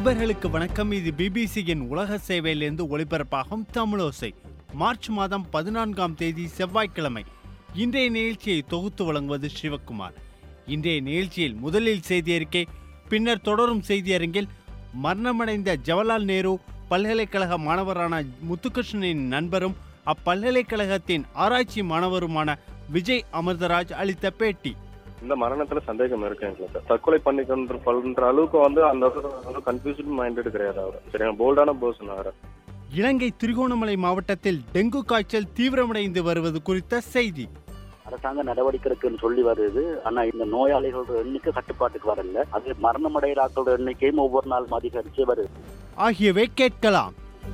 நண்பர்களுக்கு வணக்கம் இது பிபிசியின் உலக சேவையிலிருந்து ஒளிபரப்பாகும் தமிழோசை மார்ச் மாதம் பதினான்காம் தேதி செவ்வாய்க்கிழமை இன்றைய நிகழ்ச்சியை தொகுத்து வழங்குவது சிவக்குமார் இன்றைய நிகழ்ச்சியில் முதலில் செய்தி அறிக்கை பின்னர் தொடரும் செய்தியரங்கில் மரணமடைந்த ஜவஹர்லால் நேரு பல்கலைக்கழக மாணவரான முத்துகிருஷ்ணனின் நண்பரும் அப்பல்கலைக்கழகத்தின் ஆராய்ச்சி மாணவருமான விஜய் அமிர்தராஜ் அளித்த பேட்டி இந்த மரணத்துல சந்தேகம் இருக்கு எங்களுக்கு தற்கொலை பண்ணிக்கின்ற பண்ற அளவுக்கு வந்து அந்த வந்து கன்ஃபியூஸ்ட் மைண்டட் கிடையாது அவர் சரியா போல்டான பர்சன் அவர் இலங்கை திருகோணமலை மாவட்டத்தில் டெங்கு காய்ச்சல் தீவிரமடைந்து வருவது குறித்த செய்தி அரசாங்க நடவடிக்கை இருக்குன்னு சொல்லி வருது ஆனா இந்த நோயாளிகளோட எண்ணிக்கை கட்டுப்பாட்டுக்கு வரல அது மரணமடைகிறாக்களோட எண்ணிக்கையும் ஒவ்வொரு நாள் அதிகரிச்சு வருது ஆகியவை கேட்கலாம்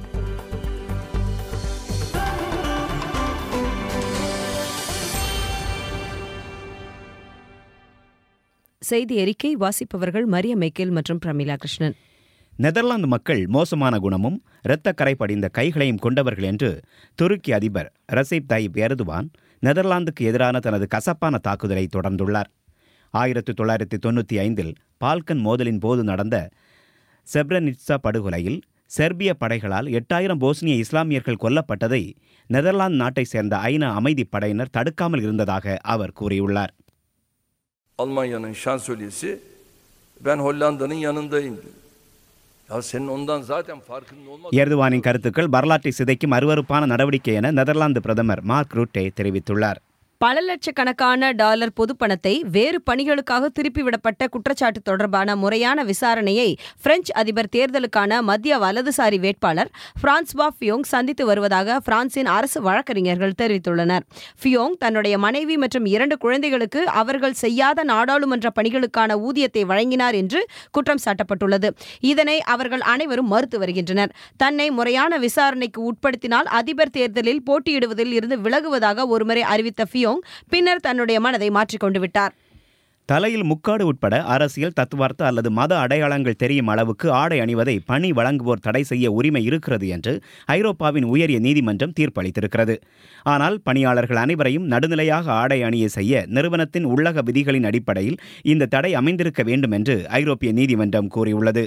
செய்தி அறிக்கை வாசிப்பவர்கள் மரிய மைக்கேல் மற்றும் பிரமிளா கிருஷ்ணன் நெதர்லாந்து மக்கள் மோசமான குணமும் இரத்தக் கரை படிந்த கைகளையும் கொண்டவர்கள் என்று துருக்கி அதிபர் ரசீப் தாயிப் எர்துவான் நெதர்லாந்துக்கு எதிரான தனது கசப்பான தாக்குதலை தொடர்ந்துள்ளார் ஆயிரத்தி தொள்ளாயிரத்தி தொண்ணூற்றி ஐந்தில் பால்கன் மோதலின் போது நடந்த செப்ரனிட்சா படுகொலையில் செர்பிய படைகளால் எட்டாயிரம் போஸ்னிய இஸ்லாமியர்கள் கொல்லப்பட்டதை நெதர்லாந்து நாட்டை சேர்ந்த ஐநா அமைதிப் படையினர் தடுக்காமல் இருந்ததாக அவர் கூறியுள்ளார் Almanya'nın şansölyesi ben Hollanda'nın yanındayım diyor. Ya senin ondan zaten farkında olmaz. எர்துவானின் கருத்துக்கள் வரலாற்றை சிதைக்கும் அருவருப்பான நடவடிக்கை என நெதர்லாந்து பிரதமர் மார்க் ரூட்டே தெரிவித்துள்ளார் பல லட்சக்கணக்கான டாலர் பொதுப்பணத்தை வேறு பணிகளுக்காக திருப்பிவிடப்பட்ட குற்றச்சாட்டு தொடர்பான முறையான விசாரணையை பிரெஞ்சு அதிபர் தேர்தலுக்கான மத்திய வலதுசாரி வேட்பாளர் பிரான்ஸ்வா ஃபியோங் சந்தித்து வருவதாக பிரான்சின் அரசு வழக்கறிஞர்கள் தெரிவித்துள்ளனர் ஃபியோங் தன்னுடைய மனைவி மற்றும் இரண்டு குழந்தைகளுக்கு அவர்கள் செய்யாத நாடாளுமன்ற பணிகளுக்கான ஊதியத்தை வழங்கினார் என்று குற்றம் சாட்டப்பட்டுள்ளது இதனை அவர்கள் அனைவரும் மறுத்து வருகின்றனர் தன்னை முறையான விசாரணைக்கு உட்படுத்தினால் அதிபர் தேர்தலில் போட்டியிடுவதில் இருந்து விலகுவதாக ஒருமுறை அறிவித்த ஃபியோங் பின்னர் தன்னுடைய மனதை மாற்றிக்கொண்டு விட்டார் தலையில் முக்காடு உட்பட அரசியல் தத்துவார்த்த அல்லது மத அடையாளங்கள் தெரியும் அளவுக்கு ஆடை அணிவதை பணி வழங்குவோர் தடை செய்ய உரிமை இருக்கிறது என்று ஐரோப்பாவின் உயரிய நீதிமன்றம் தீர்ப்பளித்திருக்கிறது ஆனால் பணியாளர்கள் அனைவரையும் நடுநிலையாக ஆடை அணிய செய்ய நிறுவனத்தின் உள்ளக விதிகளின் அடிப்படையில் இந்த தடை அமைந்திருக்க வேண்டும் என்று ஐரோப்பிய நீதிமன்றம் கூறியுள்ளது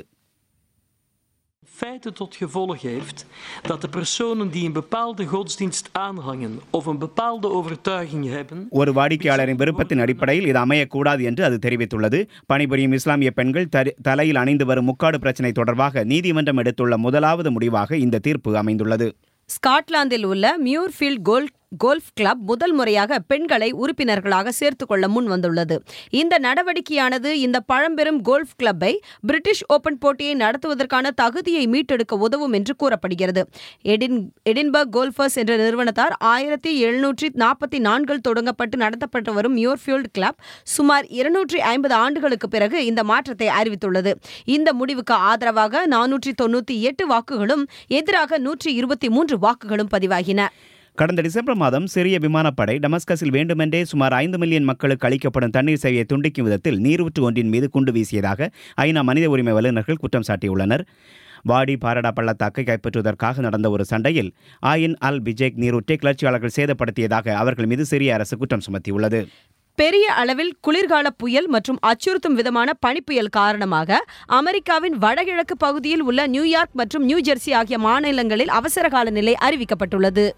feite tot gevolg heeft dat de personen die een bepaalde godsdienst aanhangen of een bepaalde overtuiging hebben, ஒரு வாடிக்கையாளரின் விருப்பத்தின் அடிப்படையில் இது அமையக்கூடாது என்று அது தெரிவித்துள்ளது பணிபுரியும் இஸ்லாமிய பெண்கள் தரி- தலையில் அணிந்து வரும் முக்காடு பிரச்சினை தொடர்பாக நீதிமன்றம் எடுத்துள்ள முதலாவது முடிவாக இந்த தீர்ப்பு அமைந்துள்ளது ஸ்காட்லாந்தில் உள்ள மியூர்ஃபீல்ட் கோல் கோல்ஃப் கிளப் முதல் முறையாக பெண்களை உறுப்பினர்களாக சேர்த்துக் கொள்ள முன் வந்துள்ளது இந்த நடவடிக்கையானது இந்த பழம்பெரும் கோல்ஃப் கிளப்பை பிரிட்டிஷ் ஓபன் போட்டியை நடத்துவதற்கான தகுதியை மீட்டெடுக்க உதவும் என்று கூறப்படுகிறது எடின் எடின்பர்க் கோல்ஃபர்ஸ் என்ற நிறுவனத்தார் ஆயிரத்தி எழுநூற்றி நாற்பத்தி நான்கில் தொடங்கப்பட்டு நடத்தப்பட்டு வரும் மியூர்ஃபீல்ட் கிளப் சுமார் இருநூற்றி ஐம்பது ஆண்டுகளுக்கு பிறகு இந்த மாற்றத்தை அறிவித்துள்ளது இந்த முடிவுக்கு ஆதரவாக நானூற்றி தொண்ணூற்றி எட்டு வாக்குகளும் எதிராக நூற்றி இருபத்தி மூன்று வாக்குகளும் பதிவாகின கடந்த டிசம்பர் மாதம் சிரிய விமானப்படை டமஸ்கஸில் வேண்டுமென்றே சுமார் ஐந்து மில்லியன் மக்களுக்கு அளிக்கப்படும் தண்ணீர் சேவையை துண்டிக்கும் விதத்தில் நீரூற்று ஒன்றின் மீது குண்டு வீசியதாக ஐநா மனித உரிமை வல்லுநர்கள் குற்றம் சாட்டியுள்ளனர் வாடி பாரடா பள்ளத்தாக்கை கைப்பற்றுவதற்காக நடந்த ஒரு சண்டையில் ஆயின் அல் பிஜேக் நீரூற்றை கிளர்ச்சியாளர்கள் சேதப்படுத்தியதாக அவர்கள் மீது சிரிய அரசு குற்றம் சுமத்தியுள்ளது பெரிய அளவில் குளிர்கால புயல் மற்றும் அச்சுறுத்தும் விதமான பனிப்புயல் காரணமாக அமெரிக்காவின் வடகிழக்கு பகுதியில் உள்ள நியூயார்க் மற்றும் நியூ ஜெர்சி ஆகிய மாநிலங்களில் அவசரகால நிலை அறிவிக்கப்பட்டுள்ளது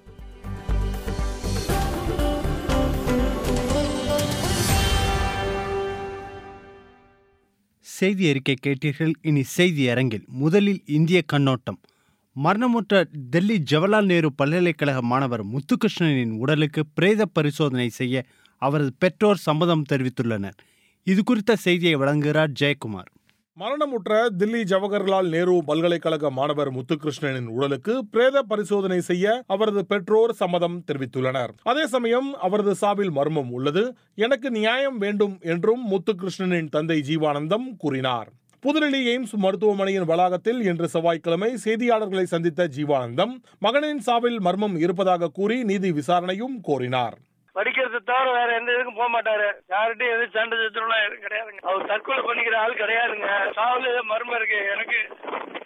செய்தி அறிக்கை கேட்டீர்கள் இனி செய்தி அரங்கில் முதலில் இந்திய கண்ணோட்டம் மரணமுற்ற டெல்லி ஜவஹர்லால் நேரு பல்கலைக்கழக மாணவர் முத்துகிருஷ்ணனின் உடலுக்கு பிரேத பரிசோதனை செய்ய அவரது பெற்றோர் சம்மதம் தெரிவித்துள்ளனர் இது குறித்த செய்தியை வழங்குகிறார் ஜெயக்குமார் மரணமுற்ற தில்லி ஜவஹர்லால் நேரு பல்கலைக்கழக மாணவர் முத்துகிருஷ்ணனின் உடலுக்கு பிரேத பரிசோதனை செய்ய அவரது பெற்றோர் சம்மதம் தெரிவித்துள்ளனர் அதே சமயம் அவரது சாவில் மர்மம் உள்ளது எனக்கு நியாயம் வேண்டும் என்றும் முத்துகிருஷ்ணனின் தந்தை ஜீவானந்தம் கூறினார் புதுடெல்லி எய்ம்ஸ் மருத்துவமனையின் வளாகத்தில் இன்று செவ்வாய்க்கிழமை செய்தியாளர்களை சந்தித்த ஜீவானந்தம் மகனின் சாவில் மர்மம் இருப்பதாக கூறி நீதி விசாரணையும் கோரினார் படிக்கிறதை தவிர வேற எந்த இதுக்கும் போக மாட்டாரு யார்கிட்டயும் எதுவும் சண்டை சத்துருலாம் எதுவும் கிடையாதுங்க அவர் தற்கொலை பண்ணிக்கிற ஆள் கிடையாதுங்க சாவுல ஏதோ மர்மம் இருக்கு எனக்கு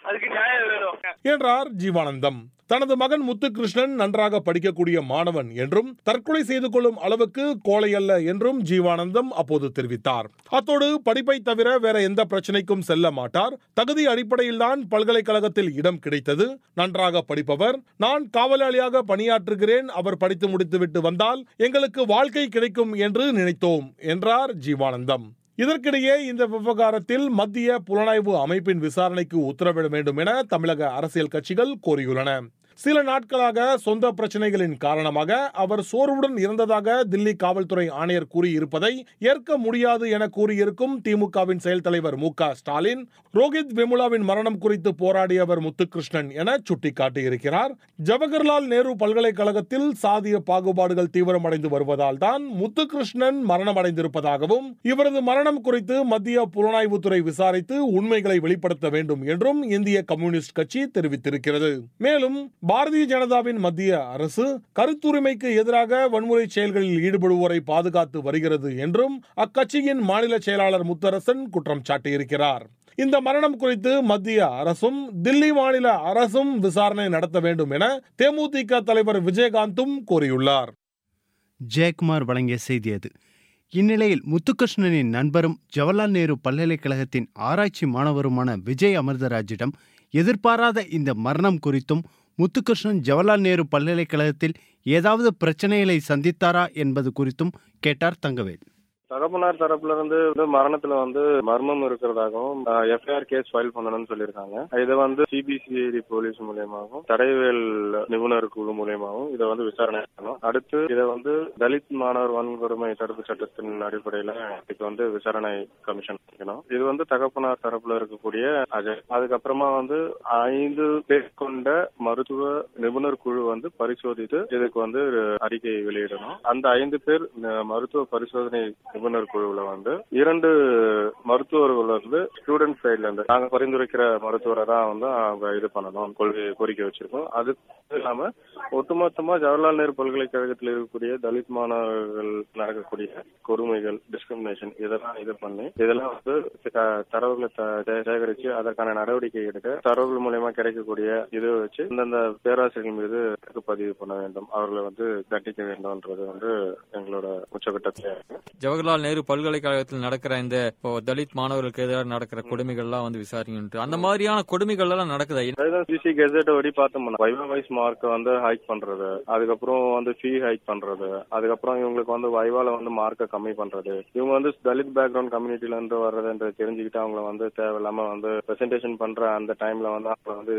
அதுக்கு நியாயம் வேணும் என்றார் ஜீவானந்தம் தனது மகன் முத்துகிருஷ்ணன் நன்றாக படிக்கக்கூடிய மாணவன் என்றும் தற்கொலை செய்து கொள்ளும் அளவுக்கு கோழை அல்ல என்றும் ஜீவானந்தம் அப்போது தெரிவித்தார் அத்தோடு படிப்பை தவிர வேற எந்த பிரச்சனைக்கும் செல்ல மாட்டார் தகுதி அடிப்படையில்தான் பல்கலைக்கழகத்தில் இடம் கிடைத்தது நன்றாக படிப்பவர் நான் காவலாளியாக பணியாற்றுகிறேன் அவர் படித்து முடித்துவிட்டு வந்தால் எங்களுக்கு வாழ்க்கை கிடைக்கும் என்று நினைத்தோம் என்றார் ஜீவானந்தம் இதற்கிடையே இந்த விவகாரத்தில் மத்திய புலனாய்வு அமைப்பின் விசாரணைக்கு உத்தரவிட வேண்டும் என தமிழக அரசியல் கட்சிகள் கோரியுள்ளன சில நாட்களாக சொந்த பிரச்சனைகளின் காரணமாக அவர் சோர்வுடன் இருந்ததாக தில்லி காவல்துறை ஆணையர் கூறியிருப்பதை ஏற்க முடியாது என கூறியிருக்கும் திமுகவின் செயல் தலைவர் மு க ஸ்டாலின் ரோஹித் வெமுலாவின் மரணம் குறித்து போராடியவர் முத்துகிருஷ்ணன் என சுட்டிக்காட்டியிருக்கிறார் ஜவஹர்லால் நேரு பல்கலைக்கழகத்தில் சாதிய பாகுபாடுகள் தீவிரமடைந்து வருவதால் தான் முத்துகிருஷ்ணன் மரணமடைந்திருப்பதாகவும் இவரது மரணம் குறித்து மத்திய புலனாய்வுத்துறை விசாரித்து உண்மைகளை வெளிப்படுத்த வேண்டும் என்றும் இந்திய கம்யூனிஸ்ட் கட்சி தெரிவித்திருக்கிறது மேலும் பாரதிய ஜனதாவின் மத்திய அரசு கருத்துரிமைக்கு எதிராக வன்முறை செயல்களில் ஈடுபடுவோரை பாதுகாத்து வருகிறது என்றும் அக்கட்சியின் மாநில செயலாளர் முத்தரசன் குற்றம் சாட்டியிருக்கிறார் இந்த மரணம் குறித்து மத்திய அரசும் தில்லி மாநில அரசும் விசாரணை நடத்த வேண்டும் என தேமுதிக தலைவர் விஜயகாந்தும் கூறியுள்ளார் ஜெயக்குமார் வழங்கிய செய்தி அது இந்நிலையில் முத்துகிருஷ்ணனின் நண்பரும் ஜவஹர்லால் நேரு பல்கலைக்கழகத்தின் ஆராய்ச்சி மாணவருமான விஜய் அமிர்தராஜிடம் எதிர்பாராத இந்த மரணம் குறித்தும் முத்துகிருஷ்ணன் ஜவஹர்லால் நேரு பல்கலைக்கழகத்தில் ஏதாவது பிரச்சனைகளை சந்தித்தாரா என்பது குறித்தும் கேட்டார் தங்கவேல் தகப்பனார் தரப்புல இருந்து வந்து மரணத்துல வந்து மர்மம் இருக்கிறதாகவும் எஃப்ஐஆர் கேஸ் ஃபைல் பண்ணணும்னு சொல்லியிருக்காங்க இதை வந்து சிபிசிஐடி போலீஸ் மூலியமாகவும் தடைவேல் நிபுணர் குழு மூலியமாகவும் இதை வந்து விசாரணை பண்ணணும் அடுத்து இதை வந்து தலித் மாணவர் வன்கொடுமை தடுப்பு சட்டத்தின் அடிப்படையில இதுக்கு வந்து விசாரணை கமிஷன் வைக்கணும் இது வந்து தகப்பனார் தரப்புல இருக்கக்கூடிய அஜய் அதுக்கப்புறமா வந்து ஐந்து பேர் கொண்ட மருத்துவ நிபுணர் குழு வந்து பரிசோதித்து இதுக்கு வந்து அறிக்கை வெளியிடணும் அந்த ஐந்து பேர் அஹ், மருத்துவ பரிசோதனை நிபுணர் குழுவுல வந்து இரண்டு மருத்துவர்கள் வந்து ஸ்டூடெண்ட் சைட்ல இருந்து நாங்க பரிந்துரைக்கிற மருத்துவரை தான் வந்து அவங்க இது பண்ணணும் கொள்கை கோரிக்கை வச்சிருக்கோம் அது இல்லாம ஒட்டுமொத்தமா ஜவஹர்லால் நேரு பல்கலைக்கழகத்தில் இருக்கக்கூடிய தலித் மாணவர்கள் நடக்கக்கூடிய கொடுமைகள் டிஸ்கிரிமினேஷன் இதெல்லாம் இது பண்ணி இதெல்லாம் வந்து த- தரவுகளை த- சே- சேகரிச்சு அதற்கான நடவடிக்கை எடுக்க தரவுகள் மூலயமா கிடைக்கக்கூடிய இது வச்சு இந்தந்த பேராசிரியர்கள் மீது வழக்கு பதிவு பண்ண வேண்டும் அவர்களை வந்து தண்டிக்க வேண்டும்ன்றது வந்து எங்களோட உச்சகட்டத்தில் இருக்கு ஜவஹர்லால் நேரு பல்கலைக்கழகத்தில் நடக்கிற இந்த இப்போ தலித் மாணவர்களுக்கு எதிராக நடக்கிற கொடுமைகள்லாம் வந்து விசாரிக்கணும் அந்த மாதிரியான கொடுமைகள் எல்லாம் நடக்குதா அதுதான் சிசி கெசட் படி பார்த்தோம்னா வைவா வைஸ் மார்க் வந்து ஹைக் பண்றது அதுக்கப்புறம் வந்து ஃபீ ஹைக் பண்றது அதுக்கப்புறம் இவங்களுக்கு வந்து வைவால வந்து மார்க்கை கம்மி பண்றது இவங்க வந்து தலித் பேக்ரவுண்ட் கம்யூனிட்டில இருந்து வர்றதுன்றது தெரிஞ்சுக்கிட்டு அவங்கள வந்து தேவையில்லாம வந்து பிரசன்டேஷன் பண்ற அந்த டைம்ல வந்து அவங்கள வந்து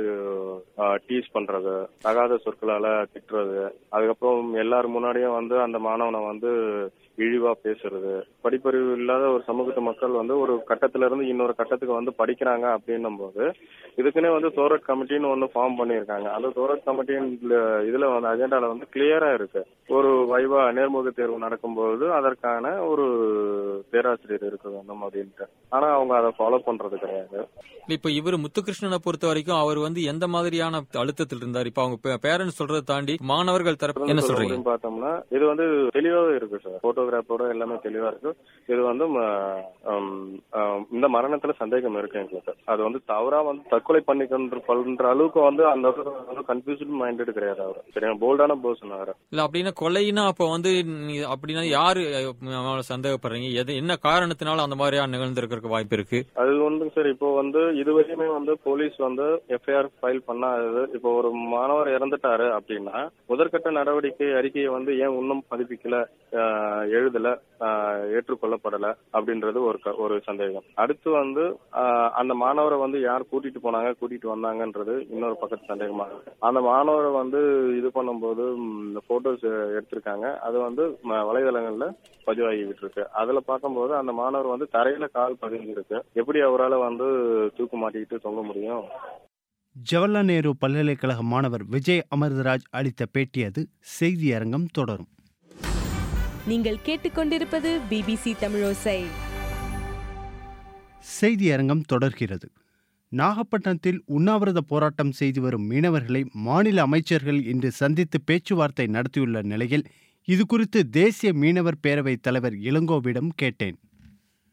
டீஸ் பண்றது தகாத சொற்களால திட்டுறது அதுக்கப்புறம் எல்லாரும் முன்னாடியும் வந்து அந்த மாணவனை வந்து இழிவா பேசுறது படிப்பறிவு இல்லாத ஒரு சமூகத்து மக்கள் வந்து ஒரு கட்டத்துல இருந்து இன்னொரு கட்டத்துக்கு வந்து படிக்கிறாங்க அப்படின்னும் போது இதுக்குன்னே வந்து தோரட் கமிட்டின்னு ஒன்னு ஃபார்ம் பண்ணியிருக்காங்க அந்த தோரட் கமிட்டியின் இதுல வந்து அஜெண்டால வந்து கிளியரா இருக்கு ஒரு வைவா நேர்முக தேர்வு நடக்கும்போது அதற்கான ஒரு பேராசிரியர் இருக்க வேண்டும் அப்படின்ட்டு ஆனா அவங்க அதை ஃபாலோ பண்றது கிடையாது இப்ப இவர் முத்துகிருஷ்ணனை பொறுத்த வரைக்கும் அவர் வந்து எந்த மாதிரியான அழுத்தத்தில் இருந்தார் இப்ப அவங்க பேரண்ட்ஸ் சொல்றதை தாண்டி மாணவர்கள் தரப்பு என்ன சொல்றீங்க அப்படின்னு பார்த்தோம்னா இது வந்து தெளிவாவே இருக்கு சார் போட்டோகிராஃபோட எல்லாமே தெளிவா இருக்கு இது வந்து ம, ஹம், ஹம், இந்த மரணத்துல சந்தேகம் இருக்கு எங்களுக்கு அது வந்து தவறா வந்து தற்கொலை பண்ணிக்கின்ற பண்ற அளவுக்கு வந்து அந்த வந்து கன்ஃபியூஸ்ட் மைண்டட் கிடையாது அவர் சரியா போல்டான பர்சன் அவர் இல்ல அப்படின்னா கொலைன்னா அப்ப வந்து நீ- அப்படின்னா யாரு அஹ், சந்தேகப்படுறீங்க எது என்ன காரணத்தினால அந்த மாதிரியா நிகழ்ந்திருக்கிறதுக்கு வாய்ப்பு இருக்கு அது ஒன்று சார் இப்போ வந்து இதுவரையுமே வந்து போலீஸ் வந்து எஃப்ஐஆர் ஃபைல் பண்ணாதது இப்போ ஒரு மாணவர் இறந்துட்டாரு அப்படின்னா முதற்கட்ட நடவடிக்கை அறிக்கையை வந்து ஏன் இன்னும் பதிப்பிக்கல ஆஹ், எழுதல ஆஹ், ஏற்றுக்கொள்ளப்படல அப்படின்றது ஒரு க- ஒரு சந்தேகம் அடுத்து வந்து ஆஹ், அந்த மாணவரை வந்து யார் கூட்டிட்டு போனாங்க கூட்டிட்டு வந்தாங்கன்றது இன்னொரு பக்கத்து சந்தேகமா இருக்கு அந்த மாணவரை வந்து இது பண்ணும்போது இந்த போட்டோஸ் எடுத்திருக்காங்க அது வந்து ம- வலைதளங்கள்ல பதிவாகிட்டு இருக்கு அதுல பார்க்கும்போது அந்த மாணவர் வந்து தரையில கால் பதிஞ்சிருக்கு எப்படி அவரால் வந்து தூக்கு மாட்டிக்கிட்டு தொங்க முடியும் ஜவஹர்லால் நேரு பல்கலைக்கழக மாணவர் விஜய் அமிர்தராஜ் அளித்த பேட்டி அது செய்தி அரங்கம் தொடரும் நீங்கள் கேட்டுக்கொண்டிருப்பது பிபிசி தமிழோசை செய்தி அரங்கம் தொடர்கிறது நாகப்பட்டினத்தில் உண்ணாவிரத போராட்டம் செய்து வரும் மீனவர்களை மாநில அமைச்சர்கள் இன்று சந்தித்து பேச்சுவார்த்தை நடத்தியுள்ள நிலையில் இது குறித்து தேசிய மீனவர் பேரவைத் தலைவர் இளங்கோவிடம் கேட்டேன்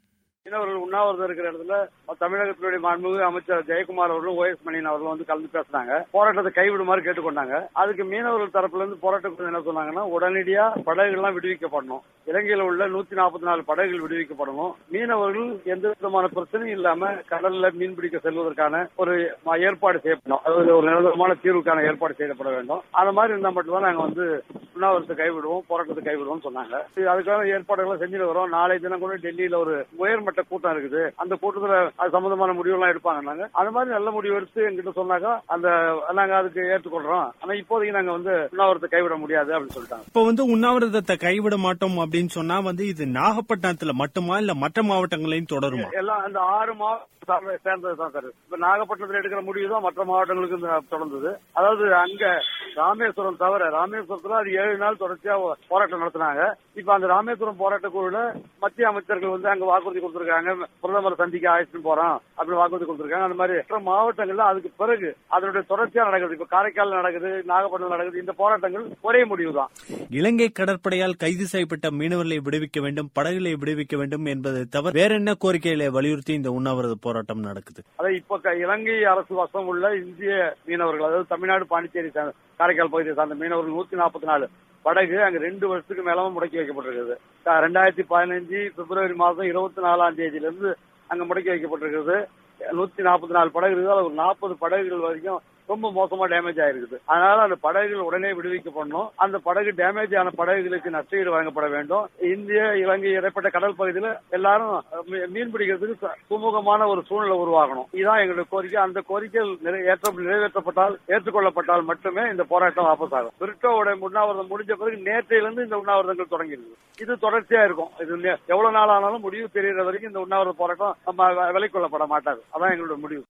மீனவர்கள் உண்ணாவிரதம் இருக்கிற இடத்துல தமிழகத்தினுடைய மாண்புமிகு அமைச்சர் ஜெயக்குமார் அவர்களும் ஓஎஸ் மணியன் அவர்களும் வந்து கலந்து பேசினாங்க போராட்டத்தை கைவிடுமாறு கேட்டுக்கொண்டாங்க அதுக்கு மீனவர்கள் தரப்புல இருந்து போராட்டம் என்ன சொன்னாங்கன்னா உடனடியா படகுகள்லாம் விடுவிக்கப்படணும் இலங்கையில உள்ள நூத்தி நாற்பத்தி நாலு படகுகள் விடுவிக்கப்படணும் மீனவர்கள் எந்த விதமான பிரச்சனையும் இல்லாம கடல்ல மீன் பிடிக்க செல்வதற்கான ஒரு ம- ஏற்பாடு செய்யப்படும் அதாவது ஒரு நிரந்தரமான தீர்வுக்கான ஏற்பாடு செய்யப்பட வேண்டும் அந்த மாதிரி இருந்தா மட்டும்தான் நாங்க வந்து உண்ணாவிரத்தை கைவிடுவோம் போராட்டத்தை கைவிடுவோம் சொன்னாங்க இது அதுக்கான ஏற்பாடுகளை செஞ்சுட்டு வரோம் நாளை தினம் கூட டெல்லியில ஒரு உயர்மட்ட கூட்டம் இருக்குது அந்த கூட்டத்துல அது சம்பந்தமான முடிவுலாம் எடுப்பாங்க அந்த மாதிரி நல்ல முடிவு எடுத்து எங்கிட்ட சொன்னாக்கா அந்த நாங்க அதுக்கு ஏற்றுக்கொள்றோம் ஆனா இப்போதைக்கு நாங்க வந்து உண்ணாவிரத்தை கைவிட முடியாது அப்படின்னு சொல்லிட்டாங்க இப்ப வந்து உண்ணாவிரதத்தை கைவிட மாட்டோம் அப்படின்னு சொன்னா வந்து இது நாகப்பட்டினத்துல மட்டுமா இல்ல மற்ற மாவட்டங்களையும் தொடருமா எல்லாம் அந்த ஆறு மாவட்டம் சேர்ந்தது தான் சார் இப்ப நாகப்பட்டினத்துல எடுக்கிற முடிவு தான் மற்ற மாவட்டங்களுக்கு இந்த தொடர்ந்தது அதாவது அங்க ராமேஸ்வரம் தவிர ராமேஸ்வரத்துல அது ஏழு நாள் தொடர்ச்சியா போராட்டம் நடத்தினாங்க இப்ப அந்த ராமேஸ்வரம் போராட்ட குழுல மத்திய அமைச்சர்கள் வந்து அங்க வாக்குறுதி கொடுத்திருக்காங்க பிரதமர் சந்திக்க அழைச்சிட்டு போறோம் அப்படின்னு வாக்குறுதி கொடுத்திருக்காங்க அந்த மாதிரி மற்ற மாவட்டங்கள்ல அதுக்கு பிறகு அதனுடைய தொடர்ச்சியா நடக்குது இப்ப காரைக்கால் நடக்குது நாகப்பட்டினம் நடக்குது இந்த போராட்டங்கள் ஒரே முடிவு தான் இலங்கை கடற்படையால் கைது செய்யப்பட்ட மீனவர்களை விடுவிக்க வேண்டும் படகுகளை விடுவிக்க வேண்டும் என்பதை தவிர வேற என்ன கோரிக்கைகளை வலியுறுத்தி இந்த உண்ணாவிரத போராட்டம் நடக்குது அதாவது இப்ப க- இலங்கை அரசு வசம் உள்ள இந்திய மீனவர்கள் அதாவது தமிழ்நாடு பாண்டிச்சேரி சார்ந்த- காரைக்கால் பகுதியை சார்ந்த மீனவர்கள் நூத்தி நாற்பத்தி நாலு படகு அங்க ரெண்டு வருஷத்துக்கு மேலவும் முடக்கி வைக்கப்பட்டிருக்குது க- ரெண்டாயிரத்தி பதினஞ்சு பிப்ரவரி மாதம் இருபத்தி நாலாம் தேதியில இருந்து அங்க முடக்கி வைக்கப்பட்டிருக்குது நூத்தி நாற்பத்தி நாலு படகு இருக்குது அதுல ஒரு நாற்பது படகுகள் வரைக்கும் ரொம்ப மோசமா டேமேஜ் ஆயிருக்குது அதனால அந்த படகுகள் உடனே விடுவிக்கப்படணும் அந்த படகு டேமேஜ் ஆன படகுகளுக்கு நஷ்டஈடு வழங்கப்பட வேண்டும் இந்திய இலங்கை இடைப்பட்ட கடல் பகுதியில எல்லாரும் மீ- மீன் பிடிக்கிறதுக்கு ச- சுமூகமான ஒரு சூழ்நிலை உருவாகணும் இதுதான் எங்களுடைய கோரிக்கை அந்த கோரிக்கைகள் நிறை- ஏற்ற நிறைவேற்றப்பட்டால் ஏற்றுக்கொள்ளப்பட்டால் மட்டுமே இந்த போராட்டம் வாபஸ் ஆகும் பிரிட்டோட உண்ணாவிரதம் முடிஞ்ச பிறகு நேற்றையிலிருந்து இந்த உண்ணாவிரதங்கள் தொடங்கியிருக்கு இது தொடர்ச்சியா இருக்கும் இது நே- எவ்வளவு நாள் ஆனாலும் முடிவு தெரிகிற வரைக்கும் இந்த உண்ணாவிரத போராட்டம் நம்ம வ- விலை கொள்ளப்பட மாட்டாது அதான் எங்களுடைய முடிவு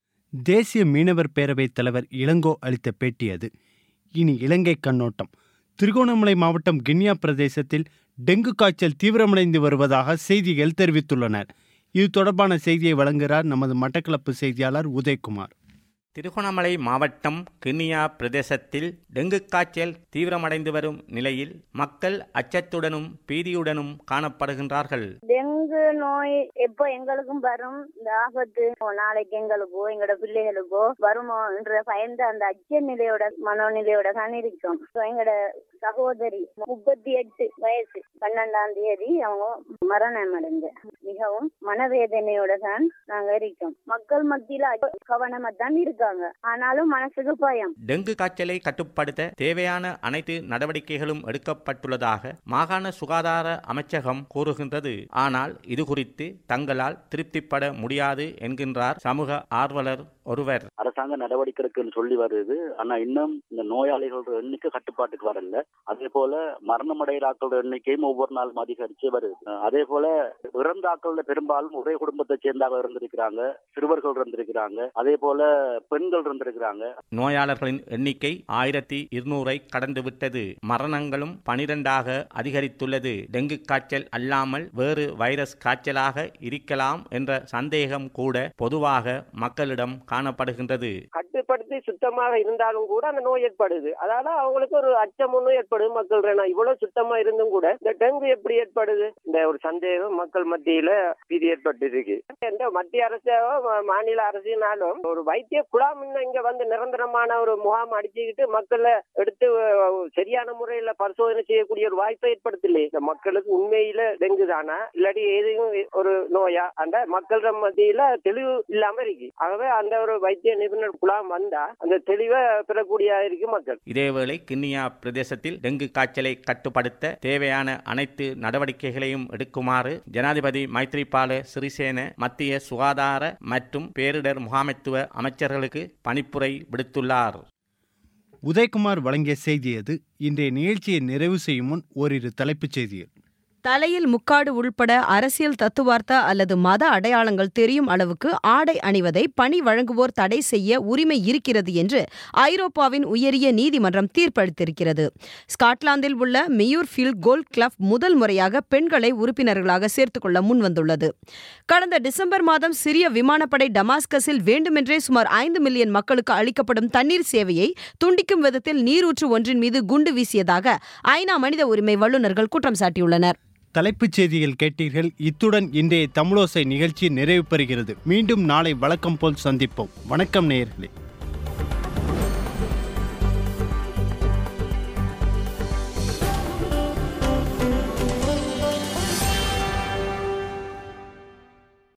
தேசிய மீனவர் பேரவைத் தலைவர் இளங்கோ அளித்த பேட்டி அது இனி இலங்கை கண்ணோட்டம் திருகோணமலை மாவட்டம் கிண்ணியா பிரதேசத்தில் டெங்கு காய்ச்சல் தீவிரமடைந்து வருவதாக செய்திகள் தெரிவித்துள்ளனர் இது தொடர்பான செய்தியை வழங்குகிறார் நமது மட்டக்களப்பு செய்தியாளர் உதயகுமார் திருகோணமலை மாவட்டம் கிண்ணியா பிரதேசத்தில் டெங்கு காய்ச்சல் தீவிரமடைந்து வரும் நிலையில் மக்கள் அச்சத்துடனும் பீதியுடனும் காணப்படுகின்றார்கள் டெங்கு நோய் எப்போ எங்களுக்கும் வரும் இந்த ஆபத்து நாளைக்கு எங்களுக்கோ எங்களோட பிள்ளைகளுக்கோ வருமோ என்ற பயந்த அந்த அச்ச நிலையோட மனோநிலையோட தான் இருக்கும் So, எங்களோட சகோதரி முப்பத்தி எட்டு வயசு பன்னெண்டாம் தேதி அவங்க மரணம் அடைஞ்ச மிகவும் மனவேதனையோட தான் நாங்க இருக்கோம் மக்கள் மத்தியில கவனமா தான் இருக்காங்க ஆனாலும் மனசுக்கு பயம் டெங்கு காய்ச்சலை கட்டுப்படுத்த தேவையான அனைத்து நடவடிக்கைகளும் எடுக்கப்பட்டுள்ளதாக மாகாண சுகாதார அமைச்சகம் கூறுகின்றது ஆனால் இது குறித்து தங்களால் திருப்திப்பட முடியாது என்கின்றார் சமூக ஆர்வலர் ஒருவர் அரசாங்க நடவடிக்கை இருக்குன்னு சொல்லி வருது ஆனா இன்னும் இந்த நோயாளிகளோட எண்ணிக்கை கட்டுப்பாட்டுக்கு வரல அதே போல மரணமடைகிறாக்களோட எண்ணிக்கையும் ஒவ்வொரு நாளும் அதிகரிச்சு வருது அஹ் அதே போல இறந்த ஆக்களோட பெரும்பாலும் ஒரே குடும்பத்தை சேர்ந்தவங்க இருந்திருக்கிறாங்க சிறுவர்கள் இருந்திருக்கிறாங்க அதே போல பெண்கள் இருந்திருக்கிறாங்க நோயாளர்களின் எண்ணிக்கை ஆயிரத்தி இருநூறை கடந்து விட்டது மரணங்களும் பனிரெண்டாக அதிகரித்துள்ளது டெங்கு காய்ச்சல் அல்லாமல் வேறு வைரஸ் காய்ச்சலாக இருக்கலாம் என்ற சந்தேகம் கூட பொதுவாக மக்களிடம் காணப்படுகின்றது கட்டுப்படுத்தி சுத்தமாக இருந்தாலும் கூட அந்த நோய் ஏற்படுது அதாவது அவங்களுக்கு ஒரு அச்சம் ஒன்றும் ஏற்படுது மக்கள் ஏன்னா இவ்வளவு சுத்தமா இருந்தும் கூட இந்த டெங்கு எப்படி ஏற்படுது இந்த ஒரு சந்தேகம் மக்கள் மத்தியில பீதி ஏற்பட்டு இருக்கு எந்த மத்திய அரசோ மா- மாநில அரசினாலும் ஒரு வைத்திய குழாம் இன்னும் இங்க வந்து நிரந்தரமான ஒரு முகாம் அடிச்சுக்கிட்டு மக்களை எடுத்து அஹ், சரியான முறையில பரிசோதனை செய்யக்கூடிய ஒரு வாய்ப்பை ஏற்படுத்தலையே இந்த மக்களுக்கு உண்மையில டெங்கு தானா இல்லாட்டி ஏதையும் ஒரு நோயா அந்த மக்கள் மத்தியில தெளிவு இல்லாம இருக்கு ஆகவே அந்த ஒரு வைத்திய நிபுணர் குழாம் வந்தா அந்த தெளிவை பெறக்கூடிய இருக்கு மக்கள் இதேவேளை கிண்ணியா பிரதேசத்தில் டெங்கு காய்ச்சலை கட்டுப்படுத்த தேவையான அனைத்து நடவடிக்கைகளையும் எடுக்குமாறு ஜனாதிபதி மைத்ரிபால சிறிசேன மத்திய சுகாதார மற்றும் பேரிடர் முகாமைத்துவ அமைச்சர்களுக்கு பணிப்புரை விடுத்துள்ளார் உதயகுமார் வழங்கிய செய்தி அது இன்றைய நிகழ்ச்சியை நிறைவு செய்யும் முன் ஓரிரு தலைப்புச் செய்திகள் தலையில் முக்காடு உள்பட அரசியல் தத்துவார்த்த அல்லது மத அடையாளங்கள் தெரியும் அளவுக்கு ஆடை அணிவதை பணி வழங்குவோர் தடை செய்ய உரிமை இருக்கிறது என்று ஐரோப்பாவின் உயரிய நீதிமன்றம் தீர்ப்பளித்திருக்கிறது ஸ்காட்லாந்தில் உள்ள மியூர்ஃபீல்ட் கோல்ட் கிளப் முதல் முறையாக பெண்களை உறுப்பினர்களாக சேர்த்துக்கொள்ள முன்வந்துள்ளது கடந்த டிசம்பர் மாதம் சிரிய விமானப்படை டமாஸ்கஸில் வேண்டுமென்றே சுமார் ஐந்து மில்லியன் மக்களுக்கு அளிக்கப்படும் தண்ணீர் சேவையை துண்டிக்கும் விதத்தில் நீரூற்று ஒன்றின் மீது குண்டு வீசியதாக ஐநா மனித உரிமை வல்லுநர்கள் குற்றம் சாட்டியுள்ளனர் தலைப்புச் செய்திகள் கேட்டீர்கள் இத்துடன் இன்றைய தமிழோசை நிகழ்ச்சி நிறைவு பெறுகிறது மீண்டும் நாளை வழக்கம் போல் சந்திப்போம் வணக்கம் நேயர்களே